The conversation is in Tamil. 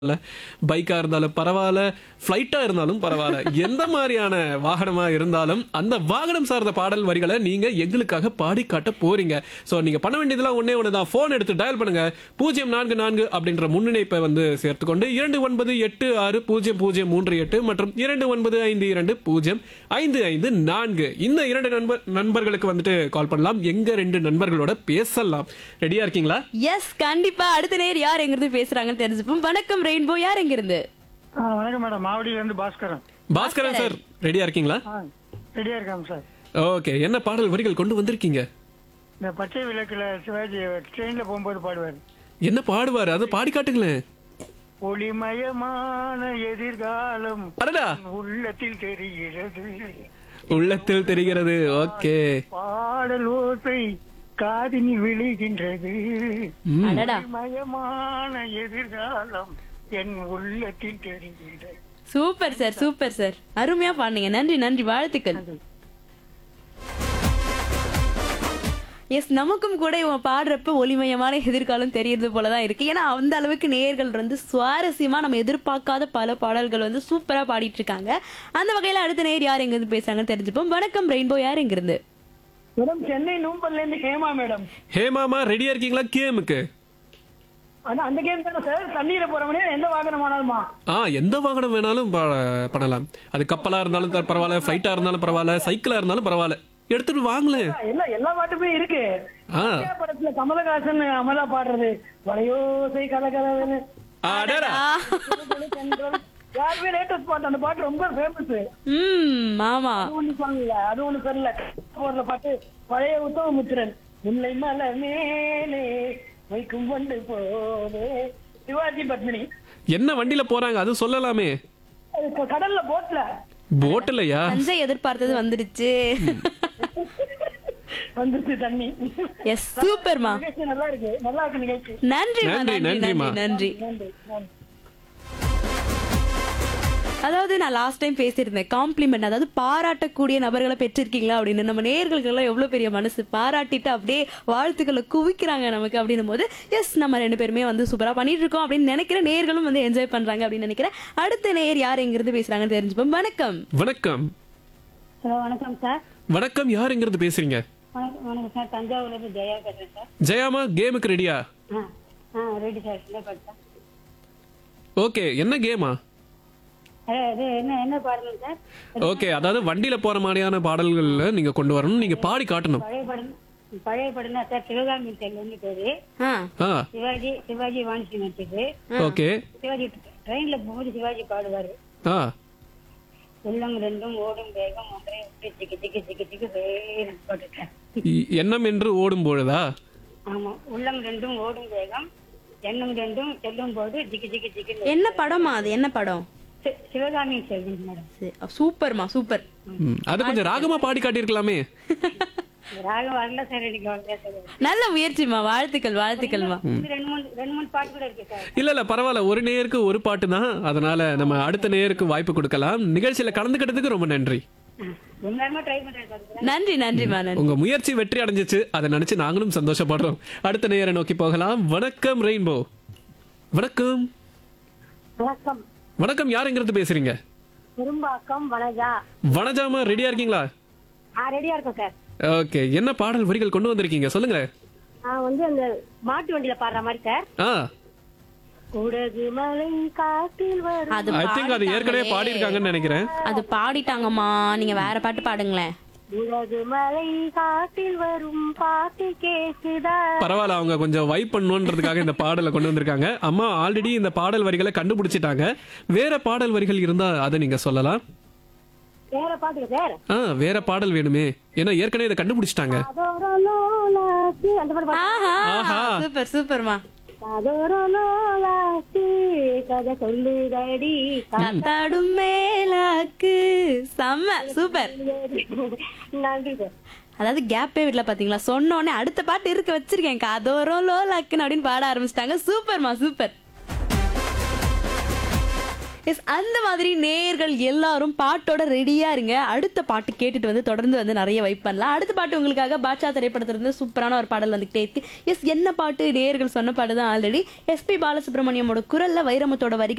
பைக்கா இருந்தாலும் பரவாயில்ல ஃப்ளைட்டா இருந்தாலும் பரவாயில்ல எந்த மாதிரியான வாகனமா இருந்தாலும் அந்த வாகனம் சார்ந்த பாடல் வரிகளை நீங்க எங்களுக்காக பாடி காட்ட போறீங்க சோ நீங்க பண்ண வேண்டியதெல்லாம் ஒண்ணே ஒண்ணுதான் போன் எடுத்து டயல் பண்ணுங்க பூஜ்ஜியம் நான்கு நான்கு அப்படின்ற முன்னிணைப்பை வந்து சேர்த்துக்கொண்டு இரண்டு ஒன்பது எட்டு ஆறு பூஜ்ஜியம் பூஜ்ஜியம் மூன்று எட்டு மற்றும் இரண்டு ஒன்பது ஐந்து இரண்டு பூஜ்ஜியம் ஐந்து ஐந்து நான்கு இந்த இரண்டு நண்பர் நண்பர்களுக்கு வந்துட்டு கால் பண்ணலாம் எங்க ரெண்டு நண்பர்களோட பேசலாம் ரெடியா இருக்கீங்களா எஸ் கண்டிப்பா அடுத்த நேர் யார் எங்கிருந்து பேசுறாங்கன்னு தெரிஞ்சுப்போம் வணக்கம் ரெயின்போ யார் எங்கிருந்து ஆ, வணக்கம் மேடம் மாவடியில இருந்து பாஸ்கரன் பாஸ்கரன் சார் ரெடியா இருக்கீங்களா ஆ, ரெடியா இருக்காங்க சார் ஓகே என்ன பாடல் வரிகள் கொண்டு வந்திருக்கீங்க இந்த பச்சை விளக்குல சிவாஜி ட்ரெயின்ல போகும்போது பாடுவார் என்ன பாடுவாரு அதை பாடி காட்டுங்களேன் ஒளிமயமான எதிர்காலம் அடடா உள்ளத்தில் தெரிகிறது உள்ளத்தில் தெரிகிறது ஓகே பாடல் ஓசை காதினில் விழுகின்றது அடடா ஒளிமயமான எதிர்காலம் என் உள்ளத்தில் தெரிகிறது சூப்பர் சார் சூப்பர் சார் அருமையா பாடுங்க நன்றி நன்றி வாழ்த்துக்கள் எஸ் நமக்கும் கூட இவன் பாடுறப்ப ஒளிமயமான எதிர்காலம் தெரியறது போலதான் இருக்கு ஏன்னா அந்த அளவுக்கு நேயர்கள் வந்து சுவாரஸ்யமா நம்ம எதிர்பார்க்காத பல பாடல்கள் வந்து சூப்பரா பாடிட்டு இருக்காங்க அந்த வகையில அடுத்த நேர் யார் எங்க இருந்து பேசுறாங்கன்னு தெரிஞ்சுப்போம் வணக்கம் ரெயின்போ யார் எங்க இருந்து மேடம் சென்னை நூம்பல்ல இருந்து ஹேமா மேடம் ஹேமாமா ரெடியா இருக்கீங்களா கேமுக்கு ஆனா அந்த கேம் தானே சார் தண்ணீர போறவனே எந்த வாகனம் ஆனாலுமா ஆ எந்த வாகனம் வேணாலும் பா- பண்ணலாம் அது கப்பலா இருந்தாலும் த- பரவாயில்ல ஃபிளைட்டா இருந்தாலும் பரவாயில்ல சைக்கிளா இருந்தாலும் பரவாயில்ல எடுத்துட்டு வாங்களேன் எல்லா எல்லா பாட்டுமே இருக்கு ஆ இந்தியா படத்துல கமலஹாசன் அமலா பாடுறது வளையோசை கலகலன்னு அடடா யாருமே லேட்டஸ்ட் பாட்டு அந்த பாட்டு ரொம்ப ஃபேமஸ் ம் ஆமா அது ஒண்ணு சொல்லல அது ஒண்ணு சொல்லல போடுற பாட்டு பழைய உத்தம முத்திரன் முல்லை மலை மேலே வைக்கும் கொண்டு போதே சிவாஜி பத்மினி என்ன வண்டியில போறாங்க அது சொல்லலாமே அது இப்ப கடல்ல போட்ல போட்டலையா தஞ்சை எதிர்பார்த்தது வந்துடுச்சு வந்துச்சு தண்ணி எஸ் சூப்பர்மா நிகழ்ச்சி நல்லா இருக்கு நல்லா இருக்கு நிகழ்ச்சி நன்றிமா நன்றி, நன்றி நன்றி நன்றிம்மா. நன்றி நன்றி நன்றி அதாவது நான் லாஸ்ட் டைம் பேசியிருந்தேன் காம்ப்ளிமெண்ட் அதாவது பாராட்டக்கூடிய நபர்களை பெற்றிருக்கீங்களா அப்படின்னு நம்ம நேர்களுக்கெல்லாம் எவ்வளவு பெரிய மனசு பாராட்டிட்டு அப்படியே வாழ்த்துக்களை குவிக்கிறாங்க நமக்கு அப்படின்னும் போது எஸ் நம்ம ரெண்டு பேருமே வந்து சூப்பரா பண்ணிட்டு இருக்கோம் அப்படின்னு நினைக்கிற நேர்களும் வந்து என்ஜாய் பண்றாங்க அப்படின்னு நினைக்கிறேன் அடுத்த நேர் யார் எங்கிருந்து பேசுறாங்கன்னு தெரிஞ்சுப்போம் வணக்கம் வணக்கம் ஹலோ வணக்கம் சார் வணக்கம் யார் எங்கிருந்து பேசுறீங்க வணக்கம் வணக்கம் சார் தஞ்சாவூர்ல இருந்து ஜெயா பேசுறேன் சார் ஜெயாமா கேமுக்கு ரெடியா ஆ ஆ ரெடி சார் என்ன பாட்டு ஓகே என்ன கேமா சார் இது என்ன என்ன பாடணும் சார் ஓகே அதாவது வண்டியில போற மாதிரியான பாடல்கள்ல நீங்க கொண்டு வரணும் நீங்க பாடி காட்டணும் பழைய படம் பழைய படம்னா சார் சிவகாமி செல்வன்னு பேரு ஆ ஆ சிவாஜி சிவாஜி வாணிசி நடிச்சது ஓகே சிவாஜி ட்ரெயின்ல போகும்போது சிவாஜி பாடுவாரு ஆ உள்ளம் ரெண்டும் ஓடும் வேகம் ஒன்றை விட்டு சிக்கி சிக்கி சிக்கி சிக்கி வேறு போட்டுட்டேன் இ- எண்ணம் என்று ஓடும் பொழுதா ஆமா உள்ளம் ரெண்டும் ஓடும் வேகம் எண்ணம் ரெண்டும் செல்லும் போது ஜிக்கி ஜிக்கி ஜிக்கி என்ன படமா அது என்ன படம் சி- சிவகாமி செல்வன் மேடம் சரி, சூப்பர்மா சூப்பர் ம், அது கொஞ்சம் ராகமா பாடி காட்டியிருக்கலாமே ராகம் வரல சார் எனக்கு வரல சார் நல்ல முயற்சிமா வாழ்த்துக்கள் வாழ்த்துக்கள்மா இது ரெண்டு மூணு ரெண்டு மூணு பாட்டு கூட இருக்கு சார் இல்ல இல்ல பரவாயில்ல ஒரு நேருக்கு ஒரு பாட்டு தான் அதனால நம்ம அடுத்த நேருக்கு வாய்ப்பு கொடுக்கலாம் நிகழ்ச்சியில கலந்துக்கிட்டதுக்கு ரொம்ப நன்றி ரொம்ப நேரமா ட்ரை பண்றேன் சார் நன்றி நன்றிமா நன்றி உங்க முயற்சி வெற்றி அடைஞ்சிச்சு அதை நினைச்சு நாங்களும் சந்தோஷப்படுறோம் அடுத்த நேரை நோக்கி போகலாம் வணக்கம் ரெயின்போ வணக்கம் வணக்கம் வணக்கம் யாருங்கிறது பேசுறீங்க திரும்பாக்கம் வனஜா வனஜாமா ரெடியா இருக்கீங்களா ஆ ரெடியா இருக்கேன் சார் ஓகே என்ன பாடல் வரிகள் கொண்டு வந்திருக்கீங்க சொல்லுங்க நான் வந்து அந்த மாட்டு வண்டியில பாடுற மாதிரி சார் ஆ குடகு மலை காட்டில் வரும் அது ஐ திங்க் அது ஏற்கனவே பாடிட்டாங்களே. பாடியிருக்காங்கன்னு நினைக்கிறேன் அது பாடிட்டாங்கம்மா நீங்க வேற பாட்டு பாடுங்களேன் குடகு மலை காட்டில் வரும் பாட்டு கேக்குதா பரவாயில்ல அவங்க கொஞ்சம் வைப் பண்ணணுன்றதுக்காக இந்த பாடலை கொண்டு வந்திருக்காங்க அம்மா ஆல்ரெடி இந்த பாடல் வரிகளை கண்டுபிடிச்சிட்டாங்க வேற பாடல் வரிகள் இருந்தா அதை நீங்க சொல்லலாம் வேற பாட்டுக்கு சார் ஆ வேற பாடல் வேணுமே ஏன்னா ஏற்கனவே இதை கண்டுபிடிச்சிட்டாங்க அதோர லோலாசி அந்த பாட்டு பாடு. ஆஹா ஆஹா. சூப்பர் சூப்பர்மா அதோர லோலாசி கதை சொல்லுதடி கத்தாடும் மேலாக்கு செம்ம சூப்பர் நன்றி சார் அதாவது கேப்பே விடல பாத்தீங்களா சொன்ன உடனே அடுத்த பாட்டு இருக்க வச்சிருக்கேன் கதோரம் லோலாக்குன்னு அப்படின்னு பாட ஆரம்பிச்சிட்டாங்க சூப்பர்மா சூப்பர் எஸ் அந்த மாதிரி நேயர்கள் எல்லாரும் பாட்டோட ரெடியா இருங்க அடுத்த பாட்டு கேட்டுட்டு வந்து தொடர்ந்து வந்து நிறைய வைப் பண்ணலாம் அடுத்த பாட்டு உங்களுக்காக பாட்சா திரைப்படத்துல இருந்து சூப்பரான ஒரு பாடல் வந்துகிட்டே இருக்கு எஸ் என்ன பாட்டு நேயர்கள் சொன்ன பாட்டு தான் ஆல்ரெடி எஸ்பி பாலசுப்ரமணியமோட குரல்ல வைரமுத்தோட வரிகள்